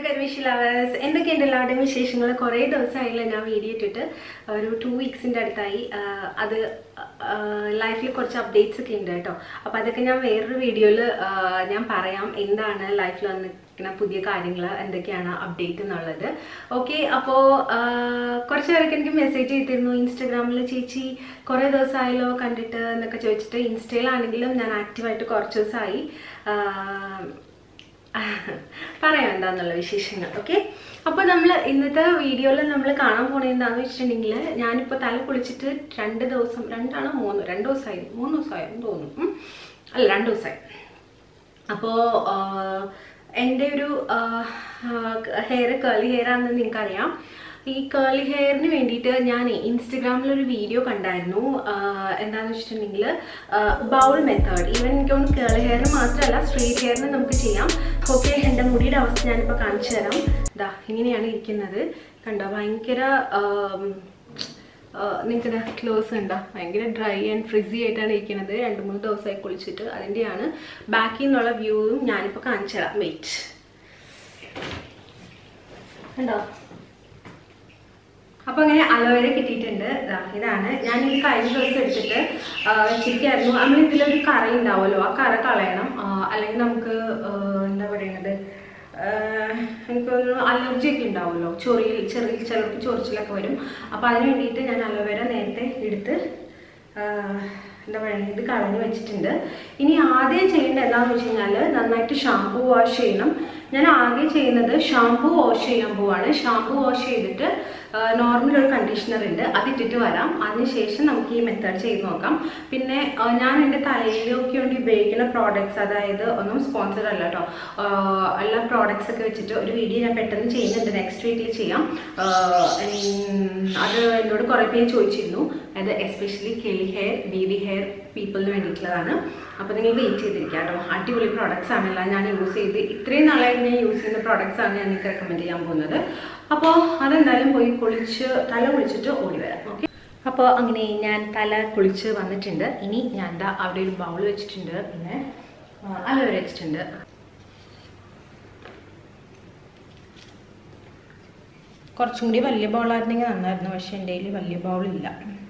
ഗർവിഷ് lovers എന്തൊക്കെയുണ്ട് എല്ലാവരുടെയും വിശേഷങ്ങൾ കുറേ ദിവസമായില്ല ഞാൻ വീഡിയോ ഇട്ടിട്ട് ഒരു ടു വീക്സിൻ്റെ അടുത്തായി ആഹ് അത് ലൈഫിൽ കുറച്ച് അപ്ഡേറ്റ്സ് ഒക്കെ ഉണ്ട് കേട്ടോ അപ്പോൾ അതൊക്കെ ഞാൻ വേറൊരു വീഡിയോയിൽ ഞാൻ പറയാം എന്താണ് ലൈഫിൽ വന്നിരിക്കുന്ന പുതിയ കാര്യങ്ങൾ എന്തൊക്കെയാണ് അപ്ഡേറ്റ് എന്നുള്ളത് ഓക്കെ അപ്പോൾ കുറച്ച് പേരൊക്കെ എനിക്ക് മെസ്സേജ് ചെയ്തിരുന്നു ഇൻസ്റ്റഗ്രാമിൽ ചേച്ചി കുറേ ദിവസമായല്ലോ കണ്ടിട്ട് എന്നൊക്കെ ചോദിച്ചിട്ട് ഇൻസ്റ്റയിലാണെങ്കിലും ഞാൻ ആക്റ്റീവായിട്ട് കുറച്ച് ദിവസമായി ആഹ് പറയാം എന്താന്നുള്ള വിശേഷങ്ങൾ ഓക്കെ അപ്പോൾ നമ്മൾ ഇന്നത്തെ വീഡിയോയിൽ നമ്മൾ കാണാൻ പോണത് എന്താണെന്ന് വെച്ചിട്ടുണ്ടെങ്കിൽ ഞാനിപ്പോൾ തല കുളിച്ചിട്ട് രണ്ട് ദിവസം രണ്ടാണോ മൂന്ന് രണ്ട് ദിവസമായി മൂന്ന് ദിവസമായി എന്ന് തോന്നുന്നു ഉം. അല്ല രണ്ട് ദിവസമായി അപ്പോൾ എൻ്റെ ഒരു ഹെയർ കേളി ഹെയർ ആണെന്ന് നിങ്ങൾക്കറിയാം ഈ കേളി ഹെയറിന് വേണ്ടിയിട്ട് ഞാൻ ഇൻസ്റ്റഗ്രാമിൽ ഒരു വീഡിയോ കണ്ടായിരുന്നു ആഹ് എന്താണെന്ന് വെച്ചിട്ടുണ്ടെങ്കിൽ ബൗൾ മെത്തേഡ് ഈവൻ എനിക്ക് തോന്നുന്നു കേളി ഹെയറിന് മാത്രമല്ല സ്ട്രെയിറ്റ് ഹെയറിന് നമുക്ക് ചെയ്യാം ഓക്കെ എൻ്റെ മുടിയുടെ അവസ്ഥ ഞാനിപ്പോൾ കാണിച്ചു തരാം ഇതാ ഇങ്ങനെയാണ് ഇരിക്കുന്നത് കണ്ടോ ഭയങ്കര ആം, നിങ്ങൾക്ക് ക്ലോസ് ഉണ്ടോ ഭയങ്കര ഡ്രൈ ആൻഡ് ഫ്രിസി ആയിട്ടാണ് ഇരിക്കുന്നത് രണ്ട് മൂന്ന് ദിവസമായി കുളിച്ചിട്ട് അതിൻ്റെയാണ് ബാക്കിൽ നിന്നുള്ള വ്യൂവും ഞാനിപ്പോൾ കാണിച്ചു തരാം വെയിറ്റ് കണ്ടോ അപ്പൊ അങ്ങനെ അലോവേര കിട്ടിയിട്ടുണ്ട് ദാ ഇതാണ് ഞാൻ ഈ കഴിഞ്ഞ ദിവസം എടുത്തിട്ട് ആ, വെച്ചിരിക്കായിരുന്നു നമ്മൾ ഇതിലൊരു കറ ഉണ്ടാവുമല്ലോ ആ കറ കളയണം ആ, അല്ലെങ്കിൽ നമുക്ക് ആ, എന്താ പറയണത് ആ, എനിക്കൊരു അലർജി ഒക്കെ ഉണ്ടാവുമല്ലോ ചൊറിയിൽ ചെറിയ ചിലർക്ക് ചൊറിച്ചിലൊക്കെ വരും അപ്പോൾ അതിന് വേണ്ടിയിട്ട് ഞാൻ അലോവേര നേരത്തെ എടുത്ത് ആ, എന്താ പറയുക ഇത് കളഞ്ഞ് വെച്ചിട്ടുണ്ട് ഇനി ആദ്യം ചെയ്യേണ്ടത് എന്താണെന്ന് വെച്ച് കഴിഞ്ഞാൽ നന്നായിട്ട് ഷാമ്പു വാഷ് ചെയ്യണം ഞാൻ ആകെ ചെയ്യുന്നത് ഷാമ്പു വാഷ് ചെയ്യാൻ പോവാണ് ഷാമ്പു വാഷ് ചെയ്തിട്ട് നോർമൽ ഒരു കണ്ടീഷണർ ഉണ്ട് അതിട്ടിട്ട് വരാം അതിനുശേഷം നമുക്ക് ഈ മെത്തേഡ് ചെയ്ത് നോക്കാം പിന്നെ ആ, ഞാൻ എൻ്റെ തലയിലൊക്കെ വേണ്ടി ഉപയോഗിക്കുന്ന പ്രോഡക്ട്സ് അതായത് ഒന്നും സ്പോൺസർ അല്ല കേട്ടോ എല്ലാ പ്രോഡക്ട്സ് ഒക്കെ വെച്ചിട്ട് ഒരു വീഡിയോ ഞാൻ പെട്ടെന്ന് ചെയ്യുന്നുണ്ട് നെക്സ്റ്റ് വീക്കിൽ ചെയ്യാം ആ, ഉം, അത് എന്നോട് കുറേ പേര് ചോദിച്ചിരുന്നു അത് especially curly hair baby hair പീപ്പിളിന് വേണ്ടിയിട്ടുള്ളതാണ് അപ്പോൾ നിങ്ങൾ വെയിറ്റ് ചെയ്തിരിക്കുക കേട്ടോ അടിപൊളി പ്രോഡക്റ്റ്സ് ആണല്ല ഞാൻ യൂസ് ചെയ്ത് ഇത്രയും നാളായിട്ട് ഞാൻ യൂസ് ചെയ്യുന്ന പ്രോഡക്റ്റ്സ് ആണ് ഞാൻ നിങ്ങൾക്ക് റെക്കമെൻഡ് ചെയ്യാൻ പോകുന്നത് അപ്പോൾ അതെന്തായാലും പോയി കുളിച്ച് തല കുളിച്ചിട്ട് ഓടി വരാം ഓക്കെ അപ്പോൾ അങ്ങനെ ഞാൻ തല കുളിച്ച് വന്നിട്ടുണ്ട് ഇനി ഞാൻ ദാ അവിടെ ഒരു ബൗൾ വെച്ചിട്ടുണ്ട് പിന്നെ അലോവേര വെച്ചിട്ടുണ്ട് കുറച്ചും കൂടി വലിയ ബൗളായിരുന്നെങ്കിൽ നന്നായിരുന്നു പക്ഷെ എൻ്റെ കയ്യിൽ വലിയ ബൗളില്ല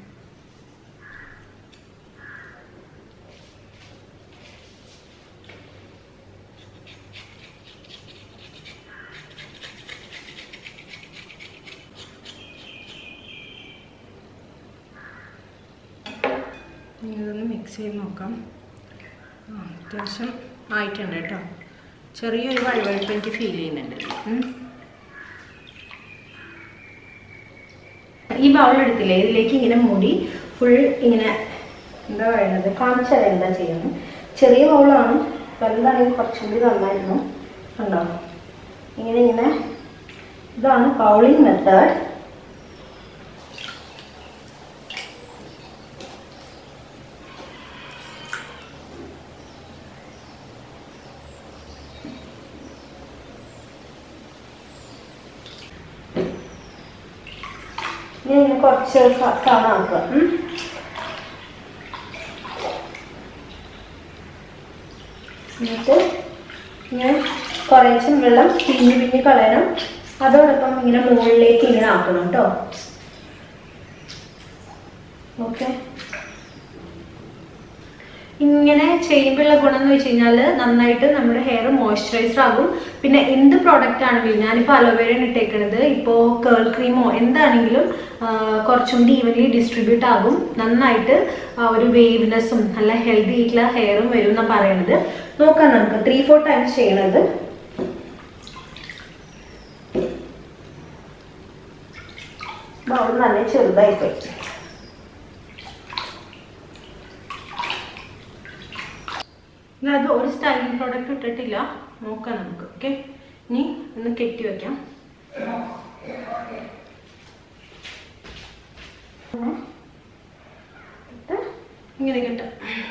ഇനി ഇതൊന്ന് മിക്സ് ചെയ്ത് നോക്കാം ആ, അത്യാവശ്യം ആയിട്ടുണ്ട് കേട്ടോ ചെറിയൊരു വഴുവഴുപ്പ് എനിക്ക് ഫീൽ ചെയ്യുന്നുണ്ട് ഉം. ഈ ബൗൾ എടുത്തില്ലേ ഇതിലേക്ക് ഇങ്ങനെ മൂടി ഫുൾ ഇങ്ങനെ എന്താ പറയുന്നത് കാണിച്ചാൽ എന്താ ചെയ്യുന്നത് ചെറിയ ബൗളാണ് വലുതാണെങ്കിൽ കുറച്ചും കൂടി നന്നായിരുന്നു കണ്ടോ ഇങ്ങനെ ഇങ്ങനെ ഇതാണ് ബൗളിംഗ് മെത്തേഡ് ഇനി ഇങ്ങനെ കുറച്ച് കാണാക്കുക എന്നിട്ട് ഇങ്ങനെ കുറേശ്ശെ വെള്ളം പിഞ്ഞ് പിഞ്ഞ് കളയണം അതോടൊപ്പം ഇങ്ങനെ മുകളിലേക്ക് ഇങ്ങനെ ആക്കണം കേട്ടോ ഓക്കെ ഇങ്ങനെ ചെയ്യുമ്പോഴുള്ള ഗുണം എന്ന് വെച്ച് കഴിഞ്ഞാൽ നന്നായിട്ട് നമ്മുടെ ഹെയർ മോയ്സ്ചറൈസർ ആകും പിന്നെ എന്ത് പ്രോഡക്റ്റ് ആണെങ്കിലും ഞാനിപ്പോൾ അലോവേരയാണ് ഇട്ടേക്കുന്നത് ഇപ്പോൾ കേൾ ക്രീമോ എന്താണെങ്കിലും ആ, കുറച്ചും കൂടി ഈവൻലി ഡിസ്ട്രിബ്യൂട്ട് ആകും നന്നായിട്ട് ആ, ഒരു വേവ്നെസ്സും നല്ല ഹെൽത്തി ആയിട്ടുള്ള ഹെയറും വരും എന്നാണ് പറയണത് നോക്കാം നമുക്ക് ത്രീ ഫോർ ടൈംസ് ചെയ്യണത് ബൗൾ നല്ല ചെറുതായിപ്പോയി അത് ഒരു സ്റ്റൈലിംഗ് പ്രോഡക്റ്റ് ഇട്ടിട്ടില്ല നോക്കാം നമുക്ക് ഓക്കെ ഇനി ഒന്ന് കെട്ടി വെക്കാം ഇട്ട് ഇങ്ങനെ കെട്ടാം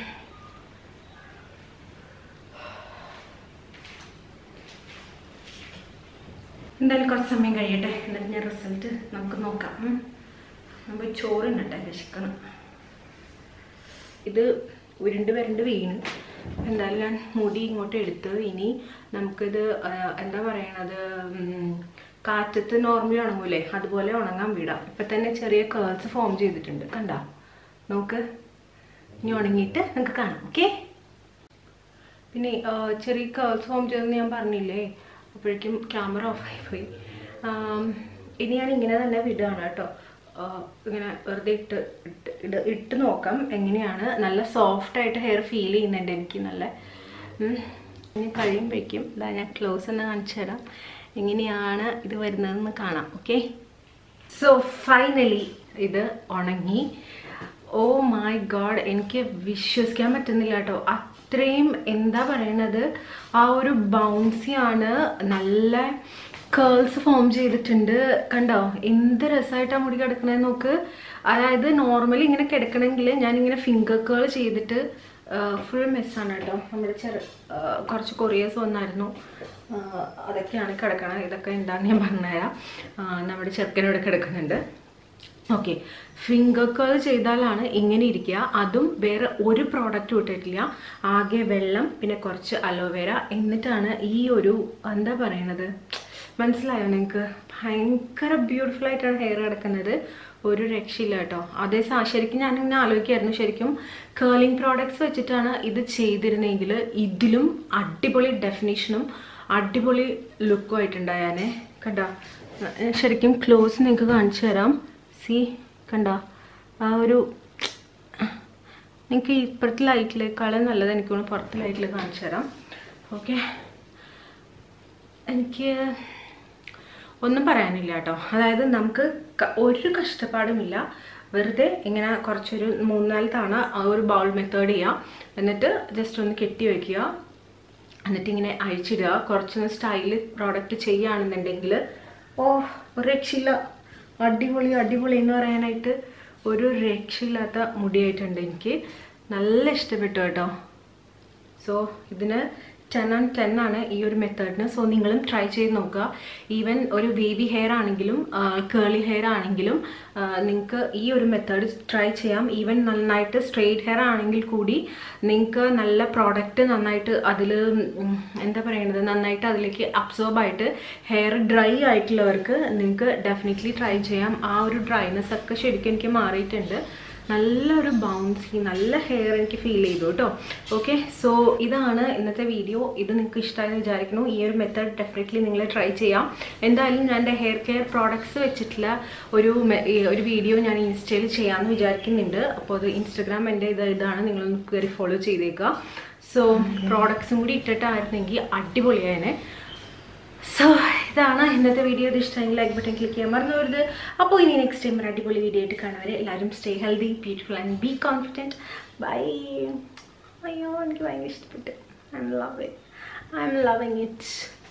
എന്തായാലും കുറച്ച് സമയം കഴിയട്ടെ എന്നിട്ട് ഞാൻ റിസൾട്ട് നമുക്ക് നോക്കാം ഉം. നമുക്ക് ചോറ് ഉണ്ടട്ടെ വിശക്കണം ഇത് ഉരുണ്ട് വരണ്ട് വീണ് എന്തായാലും ഞാൻ മുടി ഇങ്ങോട്ട് എടുത്ത് ഇനി നമുക്കിത് ആ, എന്താ പറയണത് ഉം, കാറ്റത്ത് നോർമലി ഉണങ്ങൂലേ അതുപോലെ ഉണങ്ങാൻ വിടാം ഇപ്പം തന്നെ ചെറിയ കേൾസ് ഫോം ചെയ്തിട്ടുണ്ട് കണ്ട നോക്ക് ഇനി ഉണങ്ങിയിട്ട് നമുക്ക് കാണാം ഓക്കെ പിന്നെ ആ, ചെറിയ കേൾസ് ഫോം ചെയ്തെന്ന് ഞാൻ പറഞ്ഞില്ലേ അപ്പോഴേക്കും ക്യാമറ ഓഫായി പോയി ആം, ഇനി ഞാൻ ഇങ്ങനെ തന്നെ വിടുകയാണ് കേട്ടോ ആ, ഇങ്ങനെ വെറുതെ ഇട്ട് ഇട്ട് ഇട് ഇട്ട് നോക്കാം എങ്ങനെയാണ് നല്ല സോഫ്റ്റ് ആയിട്ട് ഹെയർ ഫീൽ ചെയ്യുന്നുണ്ട് എനിക്ക് നല്ല ഉം. ഇനി കഴിയുമ്പോഴേക്കും ഇതാ ഞാൻ ക്ലോസ് ഒന്ന് കാണിച്ചു തരാം എങ്ങനെയാണ് ഇത് വരുന്നതെന്ന് കാണാം ഓക്കെ സോ ഫൈനലി ഇത് ഉണങ്ങി ഓ മൈ ഗോഡ് എനിക്ക് വിശ്വസിക്കാൻ പറ്റുന്നില്ല കേട്ടോ അത്രയും എന്താ പറയണത് ആ ഒരു ബൗൺസി ആണ് നല്ല കേൾസ് ഫോം ചെയ്തിട്ടുണ്ട് കണ്ടോ എന്ത് രസമായിട്ടാണ് മുടി കിടക്കണത് നോക്ക് അതായത് നോർമലി ഇങ്ങനെ കിടക്കണമെങ്കിൽ ഞാനിങ്ങനെ ഫിംഗർ കേൾ ചെയ്തിട്ട് ഫുൾ മെസ്സാണ് കേട്ടോ നമ്മുടെ ചെറു ആ, കുറച്ച് കൊറിയേഴ്സ് വന്നായിരുന്നു ആ, അതൊക്കെയാണ് കിടക്കണത് ഇതൊക്കെ എന്താണെന്ന് ഞാൻ പറഞ്ഞുതരാം ആ, നമ്മുടെ ചെറുക്കനോട് കിടക്കുന്നുണ്ട് ഓക്കെ ഫിംഗർ കേൾ ചെയ്താലാണ് ഇങ്ങനെ ഇരിക്കുക അതും വേറെ ഒരു പ്രോഡക്റ്റ് ഇട്ടിട്ടില്ല ആകെ വെള്ളം പിന്നെ കുറച്ച് അലോവേര എന്നിട്ടാണ് ഈ ഒരു എന്താ പറയണത് മനസ്സിലായോ നിങ്ങൾക്ക് ഭയങ്കര ബ്യൂട്ടിഫുൾ ആയിട്ടാണ് ഹെയർ കിടക്കുന്നത് ഒരു രക്ഷയില്ല കേട്ടോ അതേ സാ- ശരിക്കും ഞാനിങ്ങനെ ആലോചിക്കായിരുന്നു ശരിക്കും കേളിംഗ് പ്രോഡക്ട്സ് വെച്ചിട്ടാണ് ഇത് ചെയ്തിരുന്നെങ്കിൽ ഇതിലും അടിപൊളി ഡെഫിനേഷനും അടിപൊളി ലുക്കും ആയിട്ടുണ്ടായാനെ കണ്ട ശരിക്കും ക്ലോസ് നിങ്ങൾക്ക് കാണിച്ചു തരാം സി കണ്ട ആ ഒരു എനിക്ക് ഇപ്പുറത്തെ ലൈറ്റിലേക്കാളും നല്ലത് എനിക്ക് തോന്നുന്നു പുറത്തെ ലൈറ്റിൽ കാണിച്ചു തരാം ഓക്കെ എനിക്ക് ഒന്നും പറയാനില്ല കേട്ടോ അതായത് നമുക്ക് ക- ഒരു കഷ്ടപ്പാടുമില്ല വെറുതെ ഇങ്ങനെ കുറച്ചൊരു മൂന്നാല് തവണ ആ ഒരു ബൗൾ മെത്തേഡ് ചെയ്യുക എന്നിട്ട് ജസ്റ്റ് ഒന്ന് കെട്ടി വയ്ക്കുക എന്നിട്ട് ഇങ്ങനെ അഴിച്ചിടുക കുറച്ചൊന്ന് സ്റ്റൈല് പ്രോഡക്റ്റ് ചെയ്യുകയാണെന്നുണ്ടെങ്കിൽ ഓ ഒരു രക്ഷയില്ല അടിപൊളി അടിപൊളി എന്ന് പറയാനായിട്ട് ഒരു രക്ഷയില്ലാത്ത മുടിയായിട്ടുണ്ട് എനിക്ക് നല്ല ഇഷ്ടപ്പെട്ടു കേട്ടോ സോ ഇതിന് ടെൻ ആൻഡ് ടെൻ ആണ് ഈ ഒരു മെത്തേഡിന് സോ നിങ്ങളും ട്രൈ ചെയ്ത് നോക്കുക ഈവൻ ഒരു വേവി ഹെയർ ആണെങ്കിലും കേളി ഹെയർ ആണെങ്കിലും നിങ്ങൾക്ക് ഈ ഒരു മെത്തേഡ് ട്രൈ ചെയ്യാം ഈവൻ നന്നായിട്ട് സ്ട്രെയിറ്റ് ഹെയർ ആണെങ്കിൽ കൂടി നിങ്ങൾക്ക് നല്ല പ്രോഡക്റ്റ് നന്നായിട്ട് അതിൽ എന്താ പറയണത് നന്നായിട്ട് അതിലേക്ക് അബ്സോർബ് ആയിട്ട് ഹെയർ ഡ്രൈ ആയിട്ടുള്ളവർക്ക് നിങ്ങൾക്ക് ഡെഫിനറ്റ്ലി ട്രൈ ചെയ്യാം ആ ഒരു ഡ്രൈനെസ് ഒക്കെ ശരിക്കും എനിക്ക് മാറിയിട്ടുണ്ട് നല്ലൊരു ബൗൺസി നല്ല ഹെയർ എനിക്ക് ഫീൽ ചെയ്തു കേട്ടോ ഓക്കെ സോ ഇതാണ് ഇന്നത്തെ വീഡിയോ ഇത് നിങ്ങൾക്ക് ഇഷ്ടമായി വിചാരിക്കുന്നു ഈ ഒരു മെത്തേഡ് ഡെഫിനറ്റ്ലി നിങ്ങൾ ട്രൈ ചെയ്യാം എന്തായാലും ഞാൻ എൻ്റെ ഹെയർ കെയർ പ്രോഡക്ട്സ് വെച്ചിട്ടുള്ള ഒരു മെ- ഈ ഒരു വീഡിയോ ഞാൻ ഇൻസ്റ്റയിൽ ചെയ്യാമെന്ന് വിചാരിക്കുന്നുണ്ട് അപ്പോൾ അത് ഇൻസ്റ്റഗ്രാം എൻ്റെ ഇത് ഇതാണ് നിങ്ങളൊന്ന് കയറി ഫോളോ ചെയ്തേക്കുക സോ പ്രോഡക്ട്സും കൂടി ഇട്ടിട്ടായിരുന്നെങ്കിൽ അടിപൊളിയായനെ സോ ഇതാണ് ഇന്നത്തെ വീഡിയോ ഇത് ഇഷ്ടമെങ്കിൽ ലൈക്ക് ബട്ടൺ ക്ലിക്ക് ചെയ്യാൻ മറന്നു വരുത് അപ്പോൾ ഇനി നെക്സ്റ്റ് ടൈം ഒരു അടിപൊളി വീഡിയോ ആയിട്ട് കാണുവരെ എല്ലാവരും stay healthy beautiful and be confident bye അയ്യോ എനിക്ക് ഭയങ്കര ഇഷ്ടപ്പെട്ടു I'm love it I'm loving it